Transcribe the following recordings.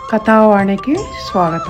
కథావాణికి స్వాగతం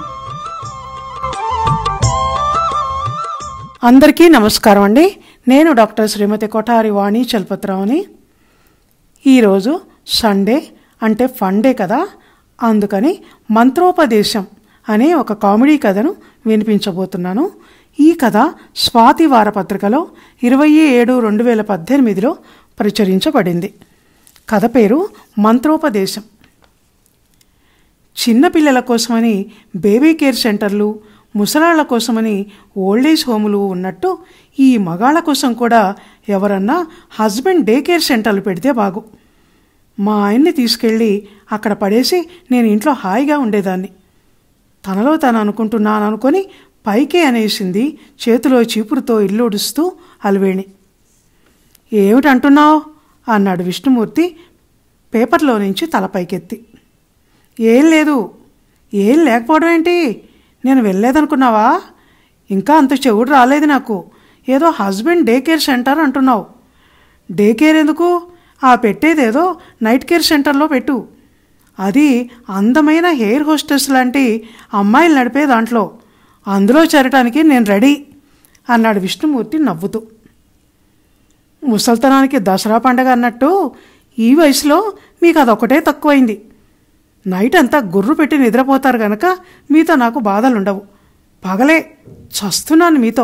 అందరికీ నమస్కారం అండి నేను డాక్టర్ శ్రీమతి కొఠారి వాణి చలపతిరావుని ఈరోజు సండే అంటే ఫండే కదా అందుకని మంత్రోపదేశం అనే ఒక కామెడీ కథను వినిపించబోతున్నాను ఈ కథ స్వాతి వారపత్రికలో ఇరవై ఏడు రెండు వేల పద్దెనిమిదిలో ప్రచురించబడింది కథ పేరు మంత్రోపదేశం చిన్నపిల్లల కోసమని బేబీ కేర్ సెంటర్లు ముసలాళ్ల కోసమని ఓల్డేజ్ హోములు ఉన్నట్టు ఈ మగాళ్ళ కోసం కూడా ఎవరన్నా హస్బెండ్ డే కేర్ సెంటర్లు పెడితే బాగు మా ఆయన్ని తీసుకెళ్ళి అక్కడ పడేసి నేను ఇంట్లో హాయిగా ఉండేదాన్ని తనలో తను అనుకుంటున్నాను అనుకొని పైకే అనేసింది చేతిలో చీపురుతో ఇల్లుడుస్తూ అలవేణి ఏమిటంటున్నావు అన్నాడు విష్ణుమూర్తి పేపర్లో నుంచి తల పైకెత్తి ఏం లేదు ఏం లేకపోవడం ఏంటి నేను వెళ్ళలేదనుకున్నావా ఇంకా అంత చెవుడు రాలేదు నాకు ఏదో హస్బెండ్ డే కేర్ సెంటర్ అంటున్నావు డే కేర్ ఎందుకు ఆ పెట్టేదేదో నైట్ కేర్ సెంటర్లో పెట్టు అది అందమైన హెయిర్ హోస్టెస్ లాంటి అమ్మాయిలు నడిపే దాంట్లో అందులో చేరటానికి నేను రెడీ అన్నాడు విష్ణుమూర్తి నవ్వుతూ ముసల్తనానికి దసరా పండగ అన్నట్టు ఈ వయసులో మీకు అదొకటే తక్కువైంది నైట్ అంతా గుర్రు పెట్టి నిద్రపోతారు గనక మీతో నాకు బాధలుండవు పగలే చస్తున్నాను మీతో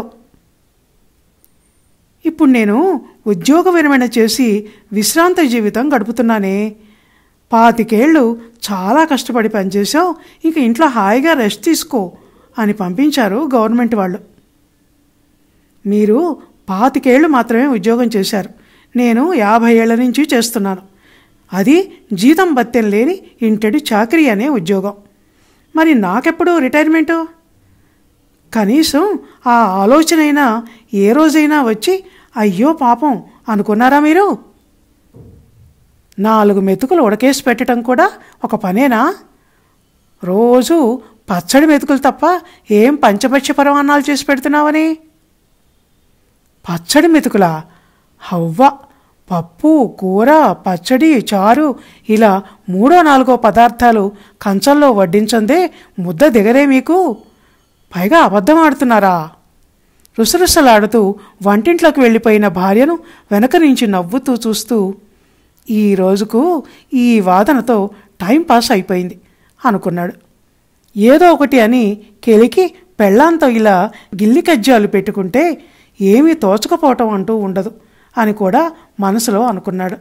ఇప్పుడు నేను ఉద్యోగ విరమణ చేసి విశ్రాంత జీవితం గడుపుతున్నానే పాతికేళ్ళు చాలా కష్టపడి పనిచేసావు ఇక ఇంట్లో హాయిగా రెస్ట్ తీసుకో అని పంపించారు గవర్నమెంట్ వాళ్ళు మీరు పాతికేళ్ళు మాత్రమే ఉద్యోగం చేశారు నేను యాభై ఏళ్ల నుంచి చేస్తున్నాను అది జీతం భత్యం లేని ఇంటడి చాకరీ అనే ఉద్యోగం మరి నాకెప్పుడు రిటైర్మెంటు కనీసం ఆ ఆలోచనైనా ఏ రోజైనా వచ్చి అయ్యో పాపం అనుకున్నారా మీరు నాలుగు మెతుకులు ఉడకేసి పెట్టడం కూడా ఒక పనేనా రోజు పచ్చడి మెతుకులు తప్ప ఏం పంచపక్ష పరమాన్నాలు చేసి పెడుతున్నావని పచ్చడి మెతుకులా హవ్వ పప్పు కూర పచ్చడి చారు ఇలా మూడో నాలుగో పదార్థాలు కంచంలో వడ్డించందే ముద్ద దిగరే మీకు పైగా అబద్ధం ఆడుతున్నారా రుసరుసలాడుతూ వంటింట్లోకి వెళ్ళిపోయిన భార్యను వెనక నుంచి నవ్వుతూ చూస్తూ ఈ రోజుకు ఈ వాదనతో టైం పాస్ అయిపోయింది అనుకున్నాడు ఏదో ఒకటి అని కెలికి పెళ్ళాంతో ఇలా గిల్లి కజ్జాలు పెట్టుకుంటే ఏమీ తోచకపోవటం అంటూ ఉండదు అని కూడా మనసులో అనుకున్నాడు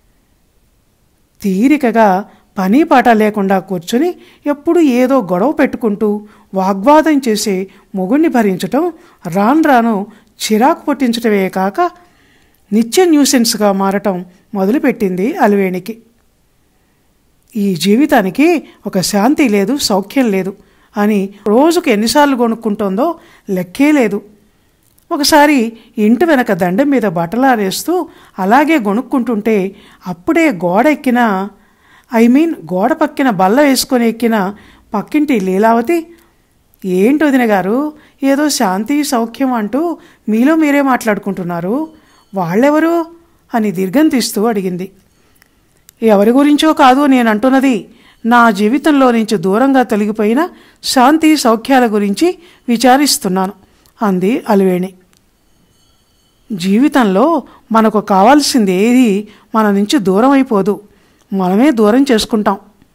తీరికగా పని పాట లేకుండా కూర్చుని ఎప్పుడు ఏదో గొడవ పెట్టుకుంటూ వాగ్వాదం చేసే మొగుణ్ణి భరించటం రాను రాను చిరాకు పుట్టించటమే కాక నిత్య న్యూసెన్స్గా మారటం మొదలుపెట్టింది అలివేణికి ఈ జీవితానికి ఒక శాంతి లేదు సౌఖ్యం లేదు అని రోజుకు ఎన్నిసార్లు కొనుక్కుంటోందో లెక్కే లేదు ఒకసారి ఇంటి వెనక దండం మీద బట్టలారేస్తూ అలాగే గొనుక్కుంటుంటే అప్పుడే గోడ ఎక్కిన ఐ మీన్ గోడ పక్కిన బల్ల వేసుకొని ఎక్కిన పక్కింటి లీలావతి ఏంటి వదిన గారు ఏదో శాంతి సౌఖ్యం అంటూ మీలో మీరే మాట్లాడుకుంటున్నారు వాళ్ళెవరు అని దీర్ఘం తీస్తూ అడిగింది ఎవరి గురించో కాదు నేను అంటున్నది నా జీవితంలో నుంచి దూరంగా తొలగిపోయిన శాంతి సౌఖ్యాల గురించి విచారిస్తున్నాను అంది అలివేణి జీవితంలో మనకు కావాల్సింది ఏది మన నుంచి దూరం అయిపోదు మనమే దూరం చేసుకుంటాం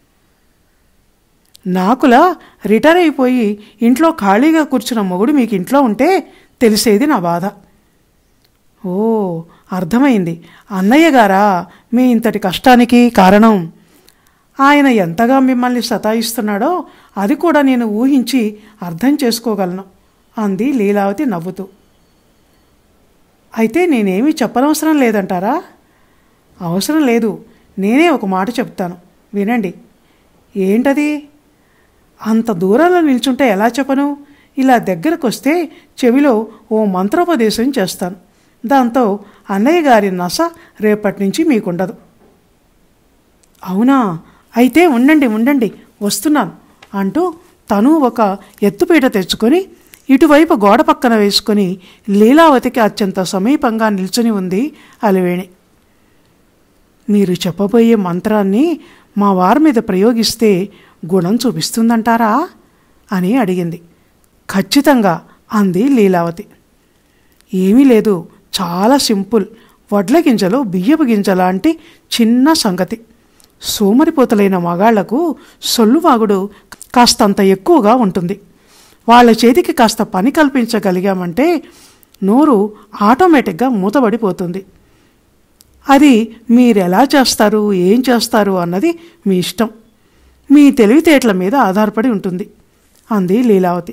నాకులా రిటైర్ అయిపోయి ఇంట్లో ఖాళీగా కూర్చున్న మొగుడు మీకు ఇంట్లో ఉంటే తెలిసేది నా బాధ ఓ అర్థమైంది అన్నయ్య గారా మీ ఇంతటి కష్టానికి కారణం ఆయన ఎంతగా మిమ్మల్ని సతాయిస్తున్నాడో అది కూడా నేను ఊహించి అర్థం చేసుకోగలను అంది లీలావతి నవ్వుతూ అయితే నేనేమీ చెప్పనవసరం లేదంటారా అవసరం లేదు నేనే ఒక మాట చెప్తాను వినండి ఏంటది అంత దూరంలో నిల్చుంటే ఎలా చెప్పను ఇలా దగ్గరకు వస్తే చెవిలో ఓ మంత్రోపదేశం చేస్తాను దాంతో అన్నయ్య గారి నస రేపటి నుంచి మీకుండదు అవునా అయితే ఉండండి ఉండండి వస్తున్నాను అంటూ తను ఒక ఎత్తుపీట తెచ్చుకొని ఇటువైపు గోడ పక్కన వేసుకొని లీలావతికి అత్యంత సమీపంగా నిల్చుని ఉంది అలివేణి మీరు చెప్పబోయే మంత్రాన్ని మా వారి మీద ప్రయోగిస్తే గుణం చూపిస్తుందంటారా అని అడిగింది ఖచ్చితంగా అంది లీలావతి ఏమీ లేదు చాలా సింపుల్ వడ్ల గింజలు బియ్యపు గింజ లాంటి చిన్న సంగతి సోమరిపోతలైన మగాళ్లకు సొల్లువాగుడు కాస్తంత ఎక్కువగా ఉంటుంది వాళ్ళ చేతికి కాస్త పని కల్పించగలిగామంటే నోరు ఆటోమేటిక్గా మూతబడిపోతుంది అది మీరెలా చేస్తారు ఏం చేస్తారు అన్నది మీ ఇష్టం మీ తెలివితేటల మీద ఆధారపడి ఉంటుంది అంది లీలావతి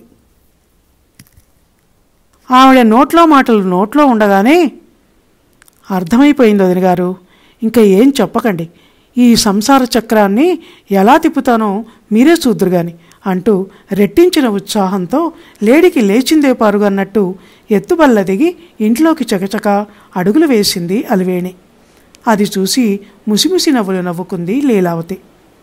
ఆవిడ నోట్లో మాటలు నోట్లో ఉండగానే అర్థమైపోయింది వదిన గారు ఇంకా ఏం చెప్పకండి ఈ సంసార చక్రాన్ని ఎలా తిప్పుతానో మీరే చూద్దరు గాని అంటూ రెట్టించిన ఉత్సాహంతో లేడికి లేచిందే పారుగన్నట్టు ఎత్తుబల్ల దిగి ఇంట్లోకి చకచక అడుగులు వేసింది అలివేణి అది చూసి ముసిముసి నవ్వులు నవ్వుకుంది లీలావతి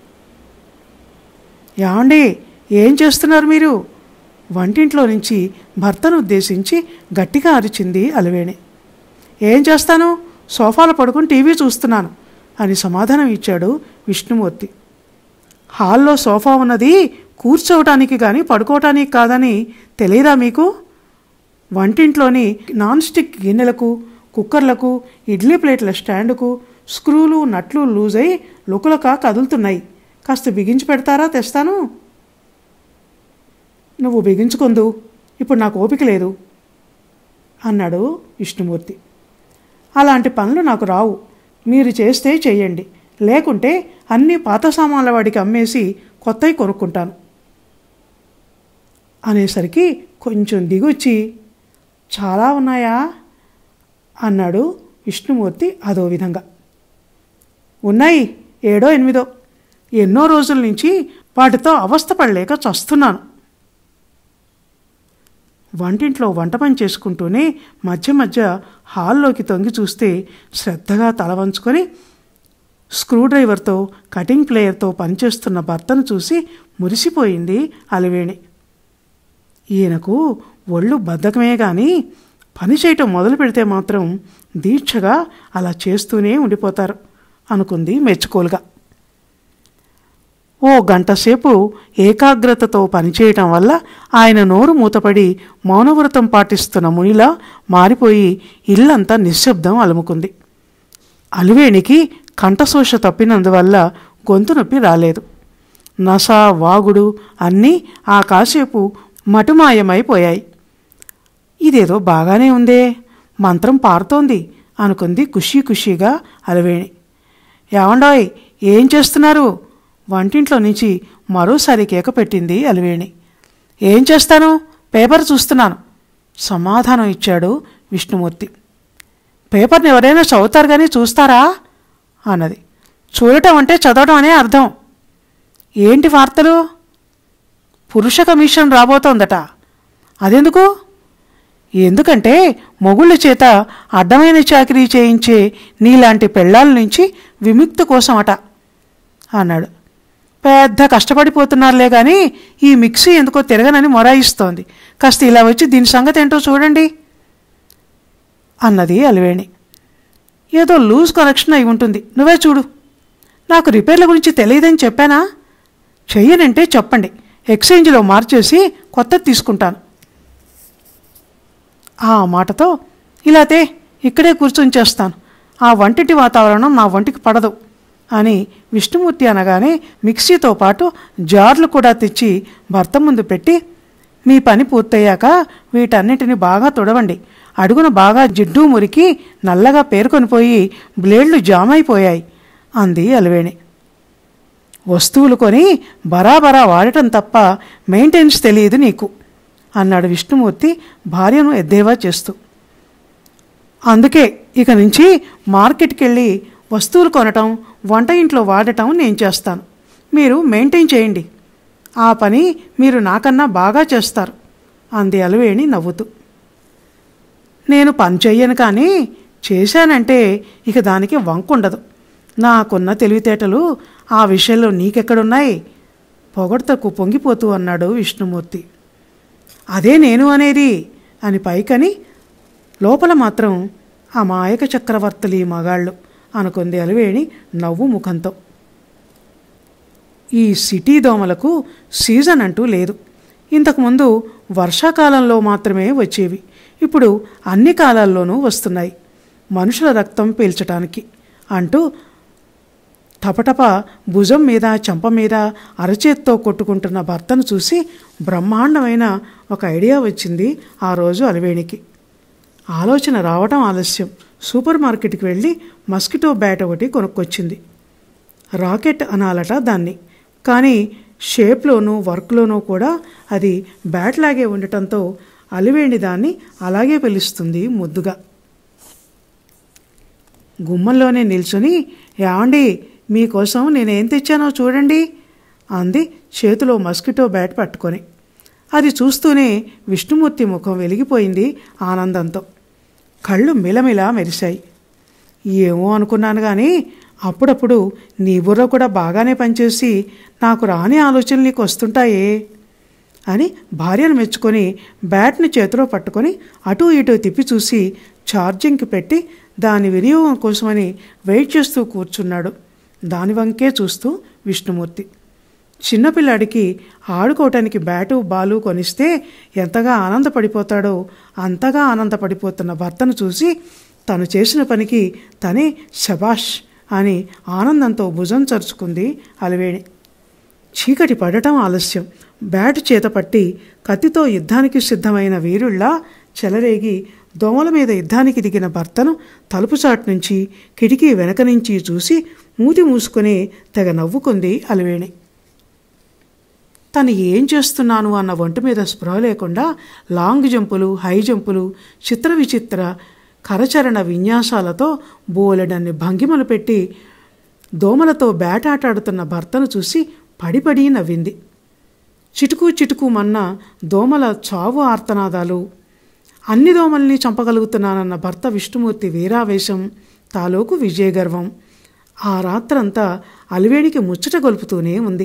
యాండి ఏం చేస్తున్నారు మీరు వంటింట్లో నుంచి భర్తను ఉద్దేశించి గట్టిగా అరిచింది అలివేణి ఏం చేస్తాను సోఫాలో పడుకుని టీవీ చూస్తున్నాను అని సమాధానం ఇచ్చాడు విష్ణుమూర్తి హాల్లో సోఫా ఉన్నది కూర్చోవటానికి కానీ పడుకోవటానికి కాదని తెలియదా మీకు వంటింట్లోని నాన్ స్టిక్ గిన్నెలకు కుక్కర్లకు ఇడ్లీ ప్లేట్ల స్టాండుకు స్క్రూలు నట్లు లూజ్ అయి లుకలుక కదులుతున్నాయి కాస్త బిగించి పెడతారా తెస్తాను నువ్వు బిగించుకుందు ఇప్పుడు నాకు ఓపిక లేదు అన్నాడు విష్ణుమూర్తి అలాంటి పనులు నాకు రావు మీరు చేస్తే చెయ్యండి లేకుంటే అన్ని పాత సామాన్ల వాడికి అమ్మేసి కొత్తవి కొనుక్కుంటాను అనేసరికి కొంచెం దిగొచ్చి చాలా ఉన్నాయా అన్నాడు విష్ణుమూర్తి అదో విధంగా ఉన్నాయి ఏడో ఎనిమిదో ఎన్నో రోజుల నుంచి వాటితో అవస్థపడలేక చస్తున్నాను వంటింట్లో వంట పని చేసుకుంటూనే మధ్య మధ్య హాల్లోకి తొంగి చూస్తే శ్రద్ధగా తల వంచుకొని స్క్రూ డ్రైవర్తో కటింగ్ ప్లేయర్తో పనిచేస్తున్న భర్తను చూసి మురిసిపోయింది అలివేణి ఈయనకు ఒళ్ళు బద్ధకమే కానీ పని చేయటం మొదలు పెడితే మాత్రం దీక్షగా అలా చేస్తూనే ఉండిపోతారు అనుకుంది మెచ్చుకోలుగా ఓ గంట సేపు ఏకాగ్రతతో పనిచేయటం వల్ల ఆయన నోరు మూతపడి మౌనవ్రతం పాటిస్తున్న మునిలా మారిపోయి ఇల్లంతా నిశ్శబ్దం అలుముకుంది అలివేణికి కంఠశోష తప్పినందువల్ల గొంతు నొప్పి రాలేదు నస వాగుడు అన్నీ ఆ కాసేపు మటుమాయమైపోయాయి ఇదేదో బాగానే ఉందే మంత్రం పారుతోంది అనుకుంది ఖుషీ ఖుషీగా అలవేణి ఏమండాయ్ ఏం చేస్తున్నారు వంటింట్లో నుంచి మరోసారి కేక పెట్టింది అలివేణి ఏం చేస్తాను పేపర్ చూస్తున్నాను సమాధానం ఇచ్చాడు విష్ణుమూర్తి పేపర్ని ఎవరైనా చదువుతారు కానీ చూస్తారా అన్నది చూడటం అంటే చదవటం అనే అర్థం ఏంటి వార్తలు పురుష కమిషన్ రాబోతోందట అదెందుకు ఎందుకంటే మొగుళ్ళ చేత అడ్డమైన చాకరీ చేయించే నీలాంటి పెళ్ళాల నుంచి విముక్తి కోసమట అన్నాడు పెద్ద కష్టపడిపోతున్నారులే కానీ ఈ మిక్సీ ఎందుకో తిరగనని మొరాయిస్తోంది కాస్త ఇలా వచ్చి దీని సంగతి ఏంటో చూడండి అన్నది అలివేణి ఏదో లూజ్ కనెక్షన్ అయి ఉంటుంది నువ్వే చూడు నాకు రిపేర్ల గురించి తెలియదని చెప్పానా చెయ్యనంటే చెప్పండి ఎక్స్చేంజ్లో మార్చేసి కొత్తది తీసుకుంటాను ఆ మాటతో ఇలాతే ఇక్కడే కూర్చొని చేస్తాను ఆ వంటింటి వాతావరణం నా వంటికి పడదు అని విష్ణుమూర్తి అనగానే మిక్సీతో పాటు జార్లు కూడా తెచ్చి భర్త ముందు పెట్టి మీ పని పూర్తయ్యాక వీటన్నిటిని బాగా తుడవండి అడుగున బాగా జిడ్డు మురికి నల్లగా పేరుకొనిపోయి బ్లేడ్లు జామ్ అయిపోయాయి అంది అలివేణి వస్తువులు కొని బరాబరా వాడటం తప్ప మెయింటెనెన్స్ తెలియదు నీకు అన్నాడు విష్ణుమూర్తి భార్యను ఎద్దేవా చేస్తూ అందుకే ఇక నుంచి మార్కెట్కి వెళ్ళి వస్తువులు కొనటం వంట ఇంట్లో వాడటం నేను చేస్తాను మీరు మెయింటైన్ చేయండి ఆ పని మీరు నాకన్నా బాగా చేస్తారు అంది అలవేణి నవ్వుతూ నేను పని చెయ్యను కానీ చేశానంటే ఇక దానికి వంకుండదు నాకున్న తెలివితేటలు ఆ విషయంలో నీకెక్కడున్నాయి పొగడ్తకు పొంగిపోతూ అన్నాడు విష్ణుమూర్తి అదే నేను అనేది అని పైకని లోపల మాత్రం అమాయక చక్రవర్తులు ఈ మగాళ్ళు అనుకుంది అలివేణి నవ్వు ముఖంతో ఈ సిటీ దోమలకు సీజన్ అంటూ లేదు ఇంతకుముందు వర్షాకాలంలో మాత్రమే వచ్చేవి ఇప్పుడు అన్ని కాలాల్లోనూ వస్తున్నాయి మనుషుల రక్తం పీల్చటానికి అంటూ టపటప భుజం మీద చెంప మీద అరచేత్తో కొట్టుకుంటున్న భర్తను చూసి బ్రహ్మాండమైన ఒక ఐడియా వచ్చింది ఆ రోజు అలవేణికి ఆలోచన రావటం ఆలస్యం సూపర్ మార్కెట్కి వెళ్ళి మస్కిటో బ్యాట్ ఒకటి కొనుక్కొచ్చింది రాకెట్ అనాలట దాన్ని కానీ షేప్లోనూ వర్క్లోనూ కూడా అది బ్యాట్ లాగే ఉండటంతో అలివేణి దాన్ని అలాగే పిలుస్తుంది ముద్దుగా గుమ్మంలోనే నిల్చుని ఏమండి మీకోసం నేనేం తెచ్చానో చూడండి అంది చేతిలో మస్కిటో బ్యాట్ పట్టుకొని అది చూస్తూనే విష్ణుమూర్తి ముఖం వెలిగిపోయింది ఆనందంతో కళ్ళు మిలమిలా మెరిశాయి ఏమో అనుకున్నాను కానీ అప్పుడప్పుడు నీ బుర్ర కూడా బాగానే పనిచేసి నాకు రాని ఆలోచనలు నీకు వస్తుంటాయే అని భార్యను మెచ్చుకొని బ్యాట్ని చేతిలో పట్టుకొని అటూ ఇటూ తిప్పి చూసి ఛార్జింగ్కి పెట్టి దాని వినియోగం కోసమని వెయిట్ చేస్తూ కూర్చున్నాడు దాని వంకే చూస్తూ విష్ణుమూర్తి చిన్నపిల్లాడికి ఆడుకోవటానికి బ్యాటు బాలు కొనిస్తే ఎంతగా ఆనందపడిపోతాడో అంతగా ఆనందపడిపోతున్న భర్తను చూసి తను చేసిన పనికి తనే శబాష్ అని ఆనందంతో భుజం చరుచుకుంది అలివేణి చీకటి పడటం ఆలస్యం బ్యాట్ చేత పట్టి కత్తితో యుద్ధానికి సిద్ధమైన వీరుల్లా చెలరేగి దోమల మీద యుద్ధానికి దిగిన భర్తను తలుపుచాటు నుంచి కిటికీ వెనక నుంచి చూసి మూతి మూసుకుని తెగ నవ్వుకుంది అలివేణి తను ఏం చేస్తున్నాను అన్న ఒంటి మీద స్పృహ లేకుండా లాంగ్ జంపులు హై జంపులు చిత్ర విచిత్ర కరచరణ విన్యాసాలతో బోలెడన్ని భంగిమలు పెట్టి దోమలతో బ్యాటాటాడుతున్న భర్తను చూసి పడిపడి నవ్వింది చిటుకు చిటుకు మన్న దోమల చావు ఆర్తనాదాలు అన్ని దోమల్ని చంపగలుగుతున్నానన్న భర్త విష్ణుమూర్తి వీరావేశం తాలూకు విజయగర్వం ఆ రాత్రంతా అలివేడికి ముచ్చట గొలుపుతూనే ఉంది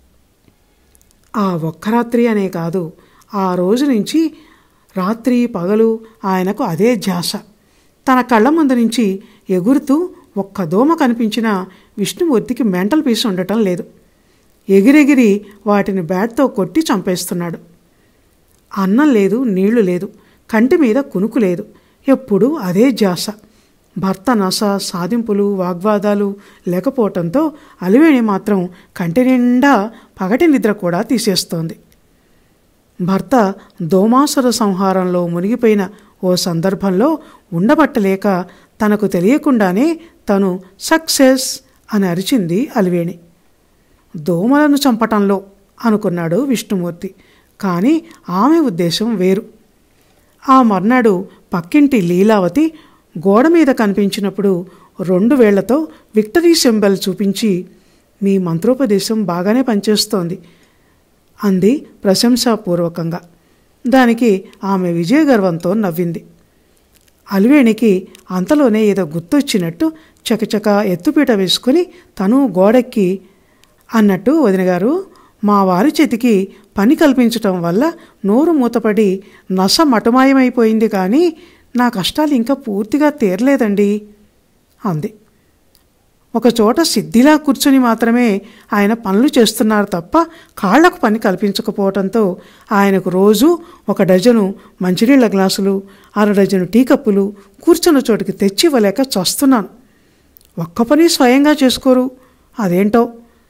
ఆ ఒక్క రాత్రి అనే కాదు ఆ రోజు నుంచి రాత్రి పగలు ఆయనకు అదే ధ్యాస తన కళ్ళ ముందు నుంచి ఎగురుతూ ఒక్క దోమ కనిపించినా విష్ణుమూర్తికి మెంటల్ పీస్ ఉండటం లేదు ఎగిరెగిరి వాటిని బ్యాట్తో కొట్టి చంపేస్తున్నాడు అన్నం లేదు నీళ్లు లేదు కంటి మీద కునుకు లేదు ఎప్పుడూ అదే ధ్యాస భర్త నస సాధింపులు వాగ్వాదాలు లేకపోవటంతో అలివేణి మాత్రం కంటి నిండా పగటి నిద్ర కూడా తీసేస్తోంది భర్త దోమాసుర సంహారంలో మునిగిపోయిన ఓ సందర్భంలో ఉండబట్టలేక తనకు తెలియకుండానే తను సక్సెస్ అని అరిచింది అలివేణి దోమలను చంపటంలో అనుకున్నాడు విష్ణుమూర్తి కానీ ఆమె ఉద్దేశం వేరు ఆ మర్నాడు పక్కింటి లీలావతి గోడ మీద కనిపించినప్పుడు రెండు వేళ్లతో విక్టరీ సింబల్ చూపించి మీ మంత్రోపదేశం బాగానే పనిచేస్తోంది అంది ప్రశంసాపూర్వకంగా దానికి ఆమె విజయగర్వంతో నవ్వింది అలివేణికి అంతలోనే ఏదో గుర్తొచ్చినట్టు చకచక ఎత్తుపీట వేసుకుని తను గోడెక్కి అన్నట్టు వదినగారు మా వారి చేతికి పని కల్పించటం వల్ల నోరు మూతపడి నస మటుమాయమైపోయింది కానీ నా కష్టాలు ఇంకా పూర్తిగా తీరలేదండి అంది ఒకచోట సిద్ధిలా కూర్చుని మాత్రమే ఆయన పనులు చేస్తున్నారు తప్ప కాళ్లకు పని కల్పించకపోవడంతో ఆయనకు రోజు ఒక డజను మంచినీళ్ల గ్లాసులు అర డజను టీ కప్పులు కూర్చున్న చోటికి తెచ్చి ఇవ్వలేక చస్తున్నాను ఒక్క పని స్వయంగా చేసుకోరు అదేంటో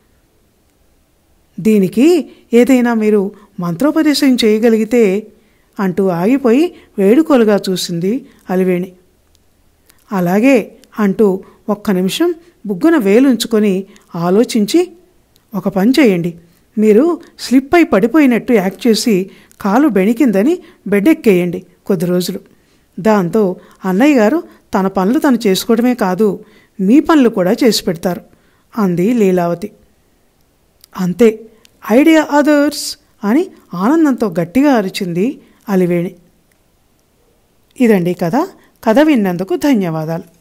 దీనికి ఏదైనా మీరు మంత్రోపదేశం చేయగలిగితే అంటూ ఆగిపోయి వేడుకోలుగా చూసింది అలివేణి అలాగే అంటూ ఒక్క నిమిషం బుగ్గన వేలుంచుకొని ఆలోచించి ఒక పని చేయండి మీరు స్లిప్ అయి పడిపోయినట్టు యాక్ట్ చేసి కాలు బెణికిందని బెడ్ ఎక్కేయండి కొద్ది రోజులు దాంతో అన్నయ్య గారు తన పనులు తను చేసుకోవడమే కాదు మీ పనులు కూడా చేసి పెడతారు అంది లీలావతి అంతే ఐడియా అదర్స్ అని ఆనందంతో గట్టిగా అరిచింది అలివేణి ఇదండి కథ కథ విన్నందుకు ధన్యవాదాలు